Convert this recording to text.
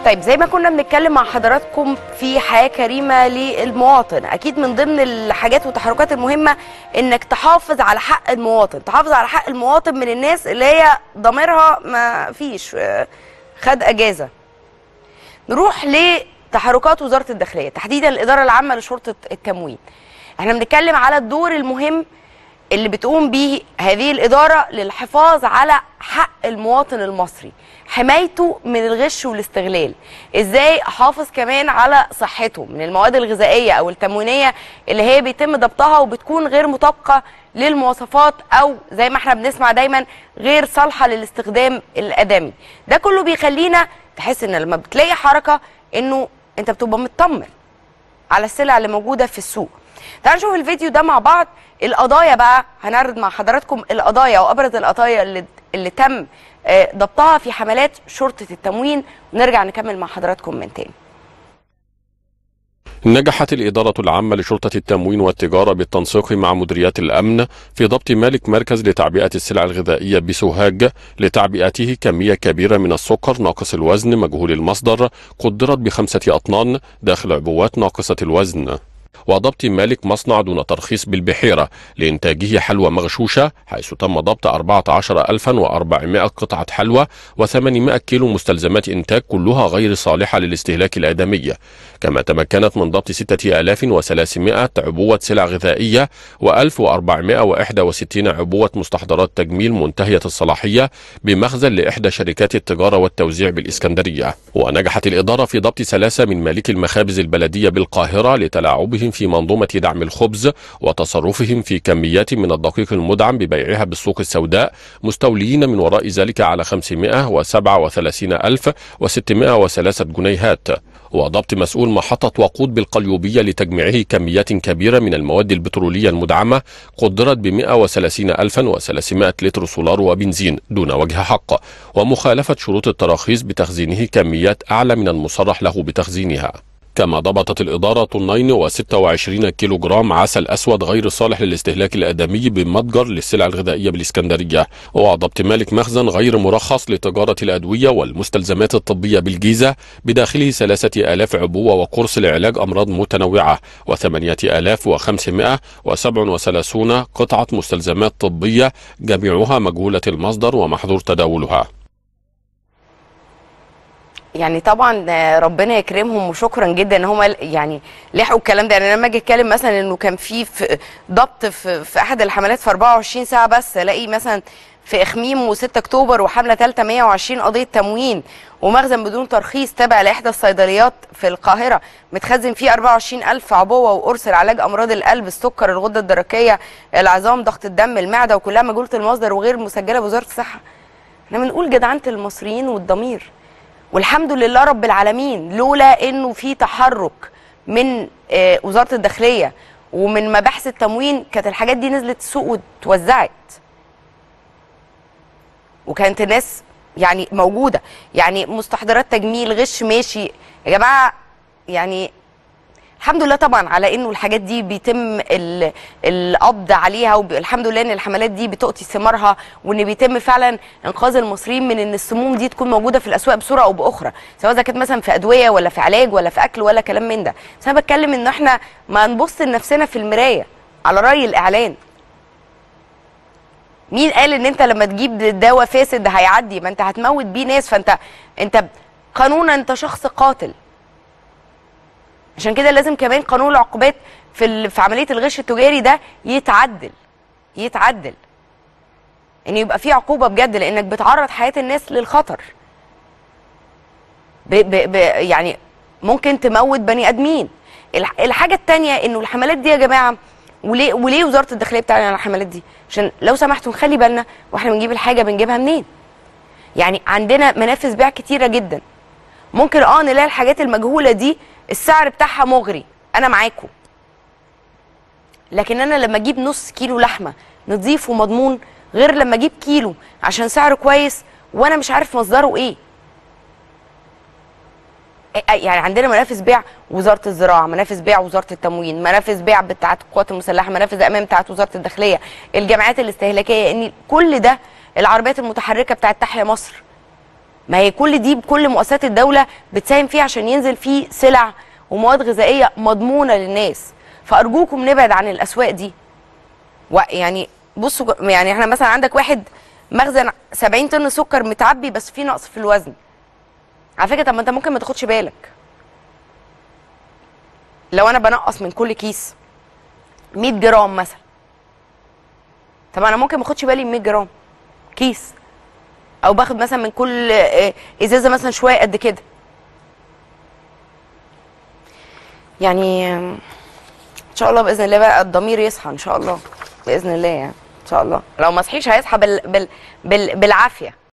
طيب زي ما كنا بنتكلم مع حضراتكم في حياة كريمة للمواطن أكيد من ضمن الحاجات والتحركات المهمة إنك تحافظ على حق المواطن تحافظ على حق المواطن من الناس اللي هي ضميرها ما فيش آه، خد أجازة نروح لتحركات وزارة الداخلية تحديدا الإدارة العامة لشرطة التموين احنا بنتكلم على الدور المهم اللي بتقوم به هذه الإدارة للحفاظ على حق المواطن المصري حمايته من الغش والاستغلال ازاي احافظ كمان على صحته من المواد الغذائية او التموينية اللي هي بيتم ضبطها وبتكون غير مطابقة للمواصفات او زي ما احنا بنسمع دايما غير صالحة للاستخدام الادمي ده كله بيخلينا تحس ان لما بتلاقي حركة انه انت بتبقى مطمن على السلع اللي موجودة في السوق تعالوا نشوف الفيديو ده مع بعض القضايا بقى هنعرض مع حضراتكم القضايا وابرز القضايا اللي اللي تم آه، ضبطها في حملات شرطه التموين ونرجع نكمل مع حضراتكم من تاني نجحت الإدارة العامة لشرطة التموين والتجارة بالتنسيق مع مديريات الأمن في ضبط مالك مركز لتعبئة السلع الغذائية بسوهاج لتعبئته كمية كبيرة من السكر ناقص الوزن مجهول المصدر قدرت بخمسة أطنان داخل عبوات ناقصة الوزن وضبط مالك مصنع دون ترخيص بالبحيرة لإنتاجه حلوى مغشوشة حيث تم ضبط 14400 قطعة حلوى و800 كيلو مستلزمات إنتاج كلها غير صالحة للاستهلاك الآدمي كما تمكنت من ضبط 6300 عبوة سلع غذائية و1461 عبوة مستحضرات تجميل منتهية الصلاحية بمخزن لإحدى شركات التجارة والتوزيع بالإسكندرية ونجحت الإدارة في ضبط ثلاثة من مالكي المخابز البلدية بالقاهرة لتلاعبهم في منظومة دعم الخبز وتصرفهم في كميات من الدقيق المدعم ببيعها بالسوق السوداء مستوليين من وراء ذلك على 537603 جنيهات وضبط مسؤول محطة وقود بالقليوبية لتجميعه كميات كبيرة من المواد البترولية المدعمة قدرت ب 130300 لتر سولار وبنزين دون وجه حق ومخالفة شروط التراخيص بتخزينه كميات أعلى من المصرح له بتخزينها كما ضبطت الإدارة طنين و26 كيلو جرام عسل أسود غير صالح للاستهلاك الآدمي بمتجر للسلع الغذائية بالإسكندرية وضبط مالك مخزن غير مرخص لتجارة الأدوية والمستلزمات الطبية بالجيزة بداخله 3000 عبوة وقرص لعلاج أمراض متنوعة و8537 قطعة مستلزمات طبية جميعها مجهولة المصدر ومحظور تداولها يعني طبعا آه، ربنا يكرمهم وشكرا جدا ان هم يعني لحقوا الكلام ده يعني لما اجي اتكلم مثلا انه كان في في ضبط في, في احد الحملات في 24 ساعه بس الاقي مثلا في اخميم و6 اكتوبر وحمله ثالثه 120 قضيه تموين ومخزن بدون ترخيص تابع لاحدى الصيدليات في القاهره متخزن فيه 24000 عبوه وقرص لعلاج امراض القلب السكر الغده الدرقيه العظام ضغط الدم المعده وكلها مجهوله المصدر وغير مسجله بوزاره الصحه احنا بنقول جدعنه المصريين والضمير والحمد لله رب العالمين لولا انه في تحرك من آه، وزاره الداخليه ومن مباحث التموين كانت الحاجات دي نزلت السوق واتوزعت وكانت الناس يعني موجوده يعني مستحضرات تجميل غش ماشي يا جماعه يعني الحمد لله طبعا على انه الحاجات دي بيتم ال- القبض عليها والحمد لله ان الحملات دي بتؤتي ثمارها وان بيتم فعلا انقاذ المصريين من ان السموم دي تكون موجوده في الاسواق بصوره او باخرى سواء اذا كانت مثلا في ادويه ولا في علاج ولا في اكل ولا كلام من ده بس انا بتكلم ان احنا ما نبص لنفسنا في المرايه على راي الاعلان مين قال ان انت لما تجيب دواء فاسد هيعدي ما انت هتموت بيه ناس فانت انت قانونا انت شخص قاتل عشان كده لازم كمان قانون العقوبات في ال- في عمليه الغش التجاري ده يتعدل يتعدل ان يبقى في عقوبه بجد لانك بتعرض حياه الناس للخطر ب ب ب يعني ممكن تموت بني ادمين الح- الحاجه الثانيه انه الحملات دي يا جماعه وليه وليه وزاره الداخليه بتعلن عن الحملات دي عشان لو سمحتوا نخلي بالنا واحنا بنجيب الحاجه بنجيبها منين يعني عندنا منافذ بيع كتيره جدا ممكن اه نلاقي الحاجات المجهوله دي السعر بتاعها مغري انا معاكم لكن انا لما اجيب نص كيلو لحمه نضيف ومضمون غير لما اجيب كيلو عشان سعره كويس وانا مش عارف مصدره ايه إيه- يعني عندنا منافذ بيع وزاره الزراعه منافذ بيع وزاره التموين منافذ بيع بتاعه القوات المسلحه منافذ امان بتاعه وزاره الداخليه الجامعات الاستهلاكيه ان كل ده العربيات المتحركه بتاعه تحيا مصر ما هي كل دي بكل مؤسسات الدوله بتساهم فيه عشان ينزل فيه سلع ومواد غذائيه مضمونه للناس فارجوكم نبعد عن الاسواق دي و- يعني بصوا ج- يعني احنا مثلا عندك واحد مخزن 70 طن سكر متعبي بس فيه نقص في الوزن على فكره طب ما انت ممكن ما تاخدش بالك لو انا بنقص من كل كيس 100 جرام مثلا طب انا ممكن ما اخدش بالي من 100 جرام كيس او باخد مثلا من كل آه، ازازه مثلا شويه قد كده يعني آم، ان شاء الله باذن الله بقى الضمير يصحى ان شاء الله باذن الله يعني ان شاء الله لو ما صحيش هيصحى بال... بال... بال... بالعافيه